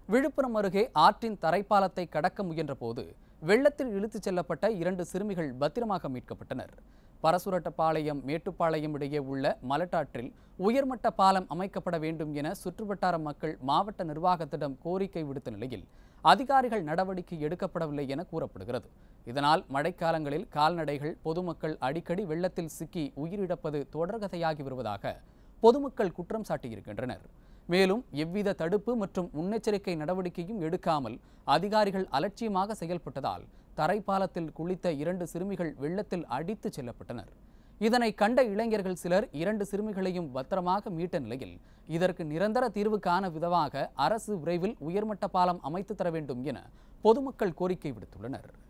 விழுப்புரம் அருகே ஆற்றின் தரைப்பாலத்தை கடக்க முயன்றபோது வெள்ளத்தில் இழுத்துச் செல்லப்பட்ட இரண்டு சிறுமிகள் பத்திரமாக மீட்கப்பட்டனர் பரசுரட்டப்பாளையம் மேட்டுப்பாளையம் இடையே உள்ள மலட்டாற்றில் உயர்மட்ட பாலம் அமைக்கப்பட வேண்டும் என சுற்றுவட்டார மக்கள் மாவட்ட நிர்வாகத்திடம் கோரிக்கை விடுத்த நிலையில் அதிகாரிகள் நடவடிக்கை எடுக்கப்படவில்லை என கூறப்படுகிறது இதனால் மழைக்காலங்களில் கால்நடைகள் பொதுமக்கள் அடிக்கடி வெள்ளத்தில் சிக்கி உயிரிழப்பது தொடர்கதையாகி வருவதாக பொதுமக்கள் குற்றம் சாட்டியிருக்கின்றனர் மேலும் எவ்வித தடுப்பு மற்றும் முன்னெச்சரிக்கை நடவடிக்கையும் எடுக்காமல் அதிகாரிகள் அலட்சியமாக செயல்பட்டதால் தரைப்பாலத்தில் குளித்த இரண்டு சிறுமிகள் வெள்ளத்தில் அடித்துச் செல்லப்பட்டனர் இதனை கண்ட இளைஞர்கள் சிலர் இரண்டு சிறுமிகளையும் பத்திரமாக மீட்ட நிலையில் இதற்கு நிரந்தர தீர்வு காண விதமாக அரசு விரைவில் உயர்மட்ட பாலம் அமைத்து தர வேண்டும் என பொதுமக்கள் கோரிக்கை விடுத்துள்ளனர்